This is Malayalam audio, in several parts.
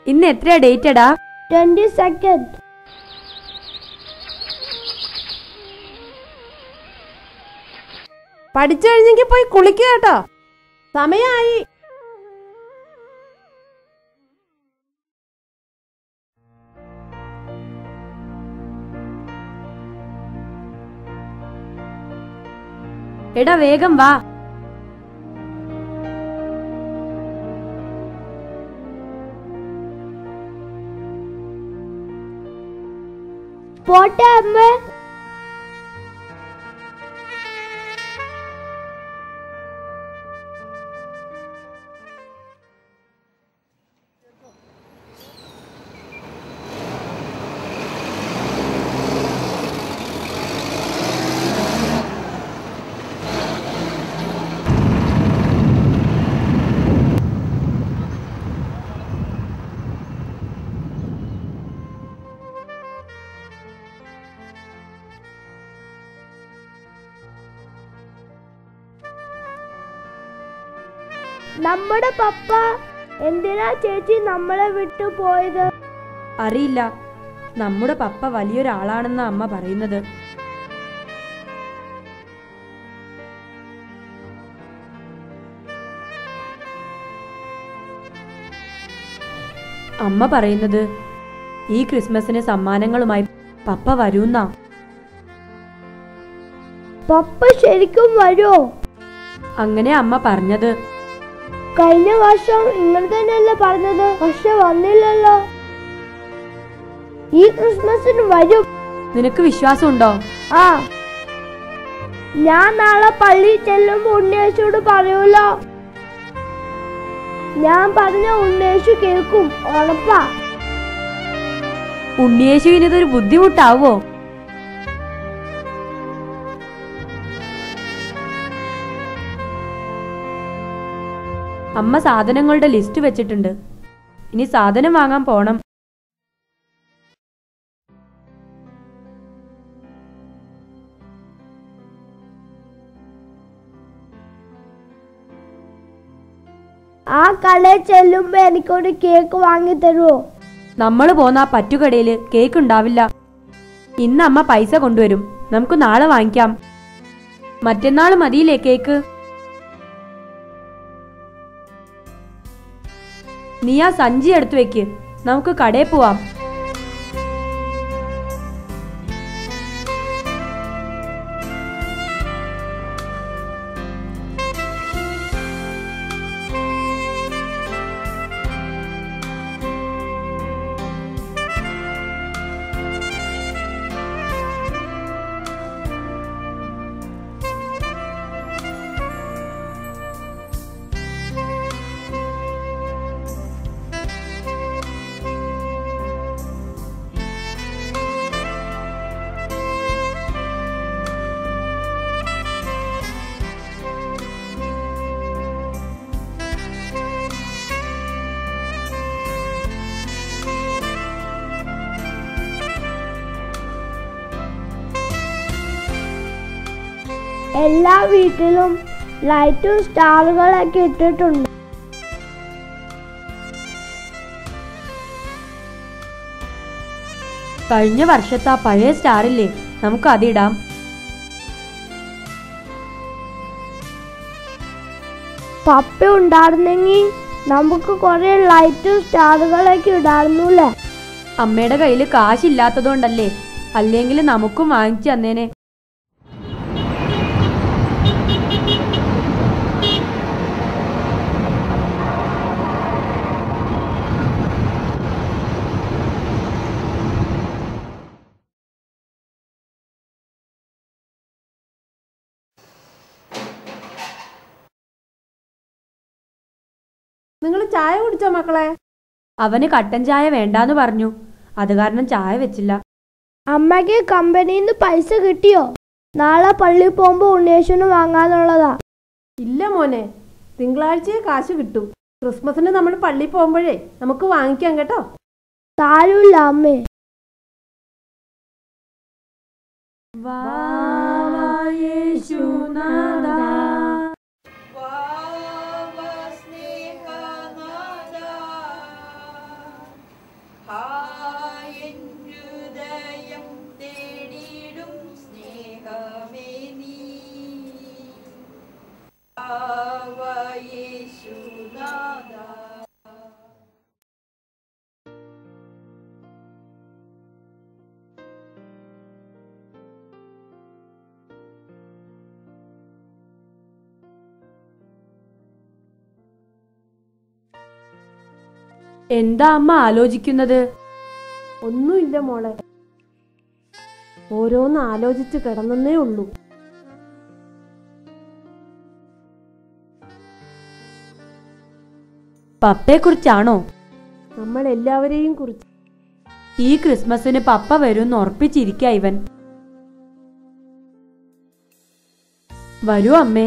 ഇന്ന് എത്രയാ ഡേറ്റഡാ ട്വന്റി സെക്കൻഡ് പഠിച്ചു കഴിഞ്ഞെങ്കിൽ പോയി കുളിക്കുക കേട്ടോ സമയായി എടാ വേഗം വാ പോട്ടെ അമ്മ നമ്മുടെ പപ്പ എന്തിനാ ചേച്ചി നമ്മളെ വിട്ടു പോയത് അറിയില്ല നമ്മുടെ പപ്പ വലിയൊരാളാണെന്ന അമ്മ പറയുന്നത് അമ്മ പറയുന്നത് ഈ ക്രിസ്മസിന് സമ്മാനങ്ങളുമായി പപ്പ വരൂന്നാ പപ്പ ശരിക്കും വരുമോ അങ്ങനെ അമ്മ പറഞ്ഞത് കഴിഞ്ഞ വർഷം ഇങ്ങനെ തന്നെയല്ലേ പറഞ്ഞത് പക്ഷെ വന്നില്ലല്ലോ ഈ ക്രിസ്മസിന് വരും നിനക്ക് വിശ്വാസമുണ്ടോ ആ ഞാൻ നാളെ പള്ളിയിൽ ചെല്ലുമ്പോ ഉണ്ണേശോട് പറയൂലോ ഞാൻ പറഞ്ഞ ഉണ്ണേശു കേൾക്കും ഉറപ്പാ ഉണ്ണിയേശുവിന് ഇതൊരു ബുദ്ധിമുട്ടാവോ അമ്മ സാധനങ്ങളുടെ ലിസ്റ്റ് വെച്ചിട്ടുണ്ട് ഇനി സാധനം വാങ്ങാൻ പോണം ആ കടയിൽ ചെല്ലുമ്പോ എനിക്കൊരു കേക്ക് വാങ്ങി തരുമോ നമ്മൾ പോന്ന ആ പറ്റുകടയില് കേക്ക് ഉണ്ടാവില്ല ഇന്ന് അമ്മ പൈസ കൊണ്ടുവരും നമുക്ക് നാളെ വാങ്ങിക്കാം മറ്റന്നാൾ മതിയില്ലേ കേക്ക് നീ ആ സഞ്ചി എടുത്തു വെക്ക് നമുക്ക് കടയിൽ പോവാം എല്ലാ വീട്ടിലും ലൈറ്റും സ്റ്റാറുകളൊക്കെ ഇട്ടിട്ടുണ്ട് കഴിഞ്ഞ വർഷത്തെ ആ പഴയ സ്റ്റാറില്ലേ നമുക്ക് അതിടാം പപ്പ ഉണ്ടായിരുന്നെങ്കിൽ നമുക്ക് കുറെ ലൈറ്റും സ്റ്റാറുകളൊക്കെ ഇടായിരുന്നൂല്ലേ അമ്മയുടെ കയ്യിൽ കാശില്ലാത്തതുകൊണ്ടല്ലേ അല്ലെങ്കിൽ നമുക്കും വാങ്ങിച്ചു തന്നേനെ നിങ്ങൾ ചായ കുടിച്ചോ മക്കളെ അവന് കട്ടൻ ചായ വേണ്ടാന്ന് പറഞ്ഞു അത് കാരണം ചായ വെച്ചില്ല അമ്മയ്ക്ക് കമ്പനിയിൽ നിന്ന് പൈസ കിട്ടിയോ നാളെ പള്ളിയിൽ പോകുമ്പോ ഉണ്ണേശന് വാങ്ങാനുള്ളതാ ഇല്ല മോനെ തിങ്കളാഴ്ചയെ കാശ് കിട്ടും ക്രിസ്മസിന് നമ്മൾ പള്ളിയിൽ പോകുമ്പോഴേ നമുക്ക് വാങ്ങിക്കാം കേട്ടോ സാരമില്ല അമ്മേ എന്താ അമ്മ ആലോചിക്കുന്നത് ഒന്നുമില്ല മോളെ ഓരോന്ന് ആലോചിച്ച് കിടന്നേ ഉള്ളൂ പപ്പയെക്കുറിച്ചാണോ നമ്മൾ എല്ലാവരെയും കുറിച്ച് ഈ ക്രിസ്മസിന് പപ്പ വരുമെന്ന് ഉറപ്പിച്ചിരിക്ക ഇവൻ വരൂ അമ്മേ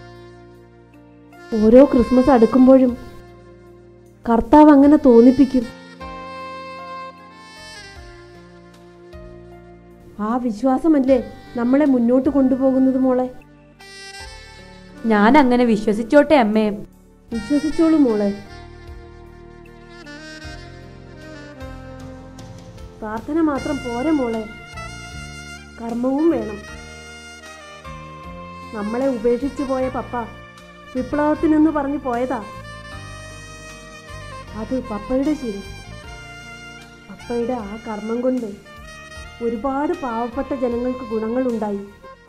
ഓരോ ക്രിസ്മസ് അടുക്കുമ്പോഴും കർത്താവ് അങ്ങനെ തോന്നിപ്പിക്കും ആ വിശ്വാസമല്ലേ നമ്മളെ മുന്നോട്ട് കൊണ്ടുപോകുന്നത് മോളെ ഞാൻ അങ്ങനെ വിശ്വസിച്ചോട്ടെ അമ്മേ വിശ്വസിച്ചോളൂ മോളെ പ്രാർത്ഥന മാത്രം പോരെ മോളെ കർമ്മവും വേണം നമ്മളെ ഉപേക്ഷിച്ചു പോയ പപ്പ വിപ്ലവത്തിനെന്ന് പറഞ്ഞു പോയതാ അത് പപ്പയുടെ ശരി പപ്പയുടെ ആ കർമ്മം കൊണ്ട് ഒരുപാട് പാവപ്പെട്ട ജനങ്ങൾക്ക് ഗുണങ്ങളുണ്ടായി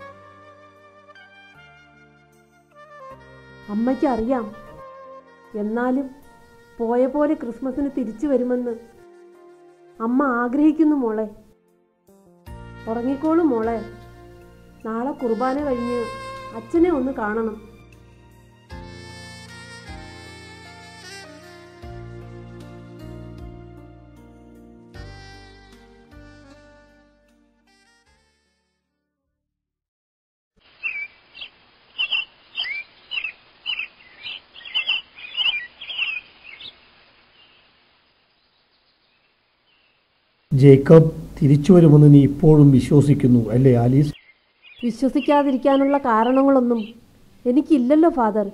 അമ്മയ്ക്ക് അറിയാം എന്നാലും പോയ പോലെ ക്രിസ്മസിന് തിരിച്ചു വരുമെന്ന് അമ്മ ആഗ്രഹിക്കുന്നു മോളെ ഉറങ്ങിക്കോളൂ മോളെ നാളെ കുർബാന കഴിഞ്ഞ് അച്ഛനെ ഒന്ന് കാണണം ജേക്കബ് തിരിച്ചു വരുമെന്ന് നീ ഇപ്പോഴും വിശ്വസിക്കുന്നു അല്ലേ ആലീസ് വിശ്വസിക്കാതിരിക്കാനുള്ള കാരണങ്ങളൊന്നും എനിക്കില്ലല്ലോ ഫാദർ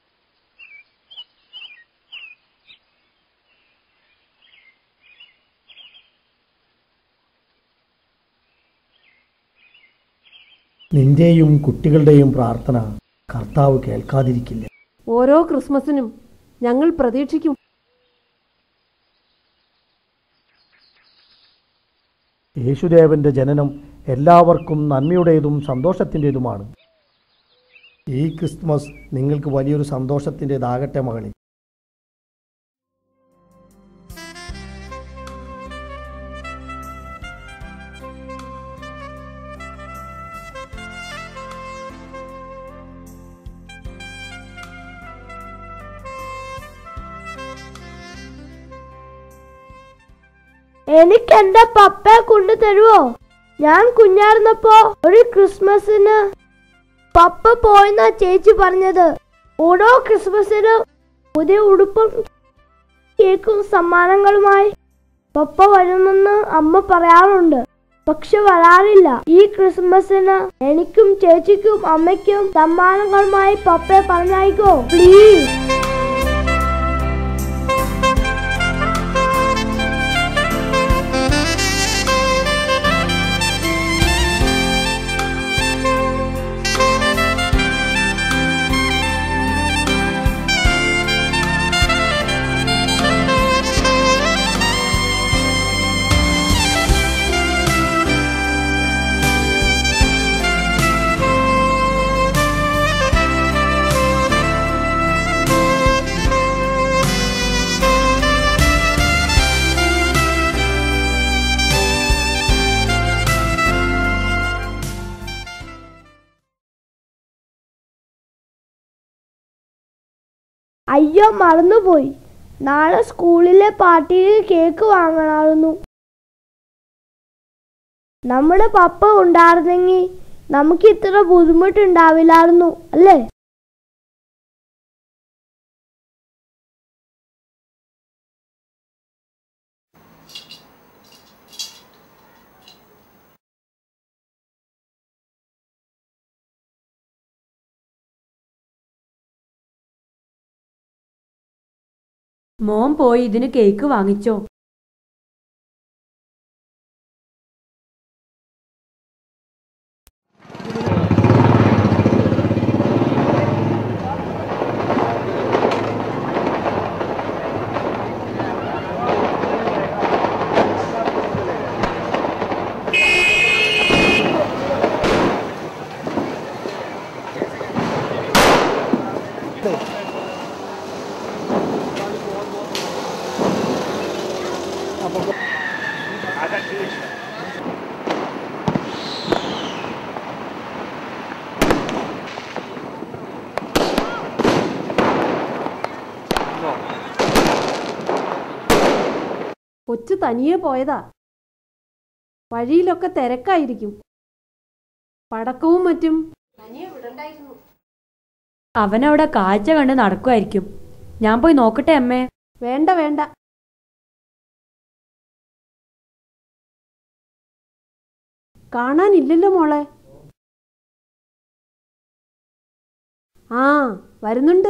നിന്റെയും കുട്ടികളുടെയും പ്രാർത്ഥന കർത്താവ് കേൾക്കാതിരിക്കില്ല ഓരോ ക്രിസ്മസിനും ഞങ്ങൾ പ്രതീക്ഷിക്കും യേശുദേവന്റെ ജനനം എല്ലാവർക്കും നന്മയുടേതും സന്തോഷത്തിൻ്റെതുമാണ് ഈ ക്രിസ്മസ് നിങ്ങൾക്ക് വലിയൊരു സന്തോഷത്തിൻ്റെതാകട്ടെ മകളെ എനിക്ക് എന്റെ പപ്പയെ കൊണ്ടു തരുവോ ഞാൻ കുഞ്ഞായിരുന്നപ്പോ ഒരു ക്രിസ്മസിന് പപ്പ പോയെന്നാ ചേച്ചി പറഞ്ഞത് ഓരോ ക്രിസ്മസിനും പുതിയ ഉടുപ്പും കേക്കും സമ്മാനങ്ങളുമായി പപ്പ വരുമെന്ന് അമ്മ പറയാറുണ്ട് പക്ഷെ വരാറില്ല ഈ ക്രിസ്മസിന് എനിക്കും ചേച്ചിക്കും അമ്മയ്ക്കും സമ്മാനങ്ങളുമായി പപ്പയെ പറഞ്ഞയക്കോ പ്ലീസ് അയ്യോ മറന്നുപോയി നാളെ സ്കൂളിലെ പാർട്ടിയിൽ കേക്ക് വാങ്ങണമായിരുന്നു നമ്മുടെ പപ്പ ഉണ്ടായിരുന്നെങ്കിൽ നമുക്ക് ഇത്ര ബുദ്ധിമുട്ടുണ്ടാവില്ലായിരുന്നു അല്ലേ മോൻ പോയി ഇതിന് കേക്ക് വാങ്ങിച്ചോ കൊച്ചു തനിയെ പോയതാ വഴിയിലൊക്കെ തിരക്കായിരിക്കും പടക്കവും മറ്റും അവനവിടെ കാഴ്ച കണ്ട് നടക്കുമായിരിക്കും ഞാൻ പോയി നോക്കട്ടെ അമ്മേ വേണ്ട വേണ്ട കാണാനില്ലല്ലോ മോളെ ആ വരുന്നുണ്ട്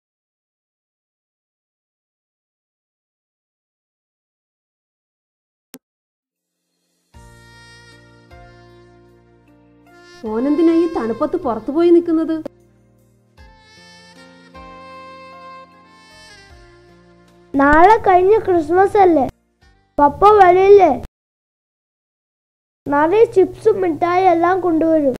മോനെന്തിനാ ഈ തണുപ്പത്ത് പുറത്തു പോയി നിൽക്കുന്നത് നാളെ കഴിഞ്ഞ ക്രിസ്മസ് അല്ലേ പപ്പ വരില്ലേ നിറയെ ചിപ്സും മിഠായി എല്ലാം കൊണ്ടുവരും